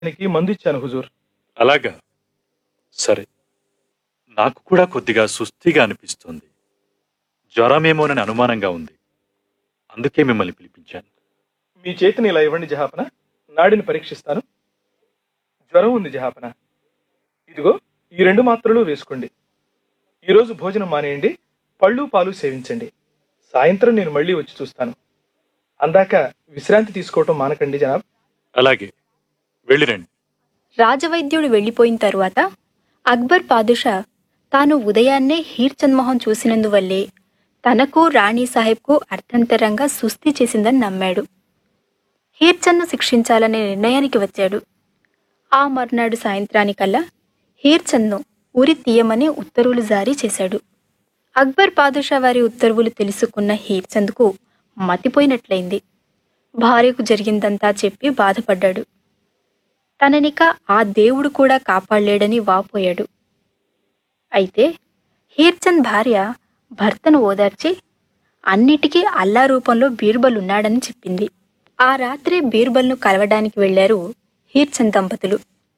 దీనికి మందు ఇచ్చాను హుజూర్ అలాగా సరే నాకు కూడా కొద్దిగా సుస్థిగా అనిపిస్తుంది జ్వరమేమోనని అనుమానంగా ఉంది అందుకే మిమ్మల్ని పిలిపించాను మీ చేతిని ఇలా ఇవ్వండి జహాపన నాడిని పరీక్షిస్తాను జ్వరం ఉంది జహాపన ఇదిగో ఈ రెండు మాత్రలు వేసుకోండి ఈరోజు భోజనం మానేయండి పళ్ళు పాలు సేవించండి సాయంత్రం నేను మళ్ళీ వచ్చి చూస్తాను అందాక విశ్రాంతి తీసుకోవటం మానకండి జనాబ్ అలాగే వెళ్ళిరండి రాజవైద్యుడు వెళ్ళిపోయిన తరువాత అక్బర్ పాదుషా తాను ఉదయాన్నే హీర్చంద్ మొహం చూసినందువల్లే తనకు రాణి సాహెబ్కు అర్థంతరంగా సుస్థి చేసిందని నమ్మాడు హీర్చంద్ను శిక్షించాలనే నిర్ణయానికి వచ్చాడు ఆ మర్నాడు సాయంత్రానికల్లా హీర్చంద్ను ఉరి తీయమని ఉత్తర్వులు జారీ చేశాడు అక్బర్ పాదుషా వారి ఉత్తర్వులు తెలుసుకున్న హీర్చంద్కు మతిపోయినట్లయింది భార్యకు జరిగిందంతా చెప్పి బాధపడ్డాడు తననిక ఆ దేవుడు కూడా కాపాడలేడని వాపోయాడు అయితే హీర్చంద్ భార్య భర్తను ఓదార్చి అన్నిటికీ అల్లా రూపంలో బీర్బల్ ఉన్నాడని చెప్పింది ఆ రాత్రి బీర్బల్ను కలవడానికి వెళ్లారు హీర్చంద్ దంపతులు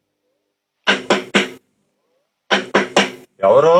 ఎవరు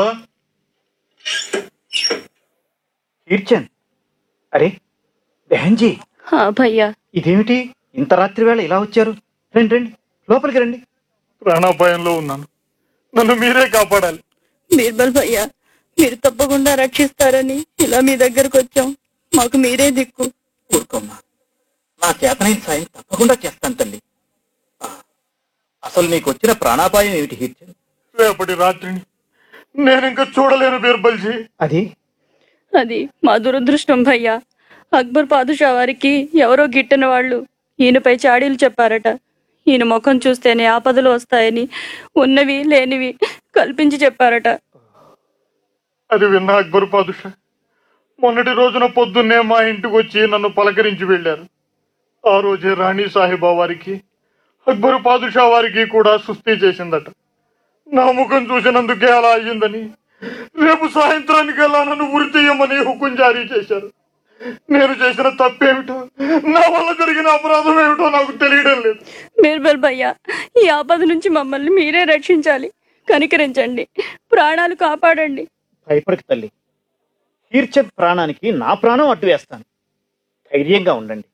కీర్చన్ అరే బెహన్జీ భయ్యా ఇదేమిటి ఇంత రాత్రి వేళ ఇలా వచ్చారు రండి రండి లోపలికి రండి ప్రాణాపాయంలో ఉన్నాను నన్ను మీరే కాపాడాలి బీర్బల్ భయ్య మీరు తప్పకుండా రక్షిస్తారని ఇలా మీ దగ్గరకు వచ్చాం మాకు మీరే దిక్కు ఊరుకోమ్మా నా చేతనైన సాయం తప్పకుండా చేస్తాను తల్లి ఆ, అసలు నీకు వచ్చిన ప్రాణాపాయం ఏమిటి కీర్చన్ రేపటి రాత్రిని నేను ఇంకా చూడలేను బీర్బల్జీ అది అది మా దురదృష్టం భయ్య అక్బర్ పాదుషా వారికి ఎవరో గిట్టిన వాళ్ళు ఈయనపై చాడీలు చెప్పారట ఈయన ముఖం చూస్తేనే ఆపదలు వస్తాయని ఉన్నవి లేనివి కల్పించి చెప్పారట అది విన్న అక్బర్ పాదుషా మొన్నటి రోజున పొద్దున్నే మా ఇంటికి వచ్చి నన్ను పలకరించి వెళ్ళారు ఆ రోజే రాణి సాహిబా వారికి అక్బర్ పాదుషా వారికి కూడా సుస్థి చేసిందట నా ముఖం చూసినందుకే అలా అయ్యిందని రేపు సాయంత్రానికల్లా నన్ను ఉరి తీయమని హుకుం జారీ చేశారు నేను చేసిన తప్పేమిటో నా వల్ల జరిగిన అపరాధం ఏమిటో నాకు తెలియడం లేదు బీర్బల్ భయ్య ఈ ఆపద నుంచి మమ్మల్ని మీరే రక్షించాలి కనికరించండి ప్రాణాలు కాపాడండి భయపడకు తల్లి కీర్చన్ ప్రాణానికి నా ప్రాణం అడ్డు వేస్తాను ధైర్యంగా ఉండండి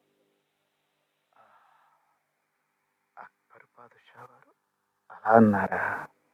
అక్బర్ పాదుషా వారు అలా అన్నారా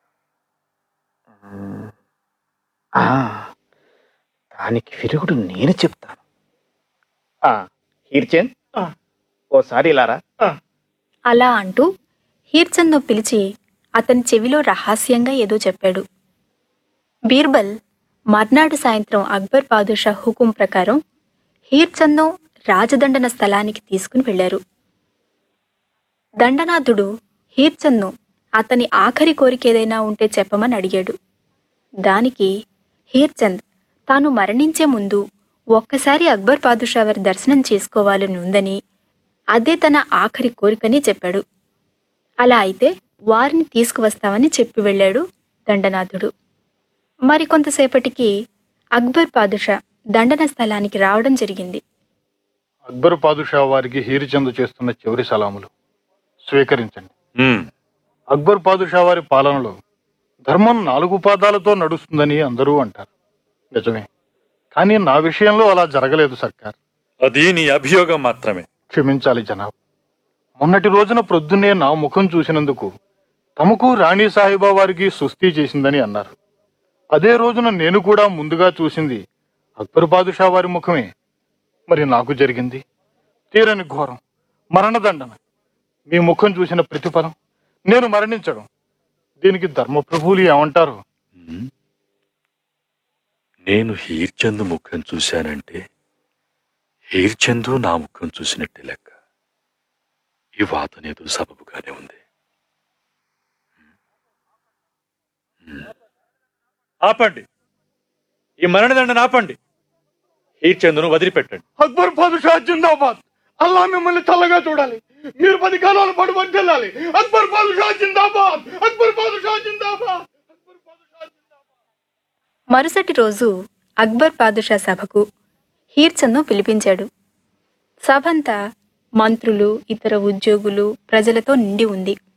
ఉమ్. ఆ, దానికి విరుగుడు నేను చెప్తాను ఆ, కీర్చన్ ఆ. ఓసారి ఇలారా అలా అంటూ హీర్చంద్ను పిలిచి అతని చెవిలో రహస్యంగా ఏదో చెప్పాడు బీర్బల్ మర్నాడు సాయంత్రం అక్బర్ పాదుషా హుకుం ప్రకారం హీర్చంద్ను రాజదండన స్థలానికి తీసుకుని వెళ్లారు దండనాథుడు హీర్చంద్ను అతని ఆఖరి కోరిక ఏదైనా ఉంటే చెప్పమని అడిగాడు దానికి హీర్చంద్ తాను మరణించే ముందు ఒక్కసారి అక్బర్ పాదుషా వారి దర్శనం చేసుకోవాలని ఉందని అదే తన ఆఖరి కోరికని చెప్పాడు అలా అయితే వారిని తీసుకువస్తామని చెప్పి వెళ్ళాడు దండనాథుడు మరికొంతసేపటికి అక్బర్ పాదుషా దండన స్థలానికి రావడం జరిగింది అక్బర్ పాదుషా వారికి హీరిచందు చేస్తున్న చివరి సలాములు స్వీకరించండి మ్మ్. అక్బర్ పాదుషా వారి పాలనలో ధర్మం నాలుగు పాదాలతో నడుస్తుందని అందరూ అంటారు నిజమే కానీ నా విషయంలో అలా జరగలేదు సర్కార్ అది నీ అభియోగం మాత్రమే క్షమించాలి జనాబ్ మొన్నటి రోజున ప్రొద్దున్నే నా ముఖం చూసినందుకు తమకు రాణి సాహిబా వారికి సుస్థి చేసిందని అన్నారు అదే రోజున నేను కూడా ముందుగా చూసింది అక్బర్ పాదుషా వారి ముఖమే మరి నాకు జరిగింది తీరని ఘోరం మరణదండన మీ ముఖం చూసిన ప్రతిఫలం నేను మరణించడం దీనికి ధర్మప్రభువులు ఏమంటారు మ్మ్. నేను హీర్చందు ముఖం చూశానంటే హీర్చందు నా ముఖం చూసినట్టే లెక్క ఈ వాదనేదో సబబుగానే ఉంది మ్మ్. ఆపండి ఈ మరణదండను ఆపండి హీర్చందును వదిలిపెట్టండి అక్బర్ పాదుషా జిందాబాద్ అల్లా మిమ్మల్ని చల్లగా చూడాలి మీరు పది కాలాల పాటు వర్దిల్లాలి అక్బర్ పాదుషా జిందాబాద్ అక్బర్ పాదుషా జిందాబాద్ అక్బర్ పాదుషా జిందాబాద్ మరుసటి రోజు అక్బర్ పాదుషా సభకు హీర్చంద్ను పిలిపించాడు సభంతా మంత్రులు ఇతర ఉద్యోగులు ప్రజలతో నిండి ఉంది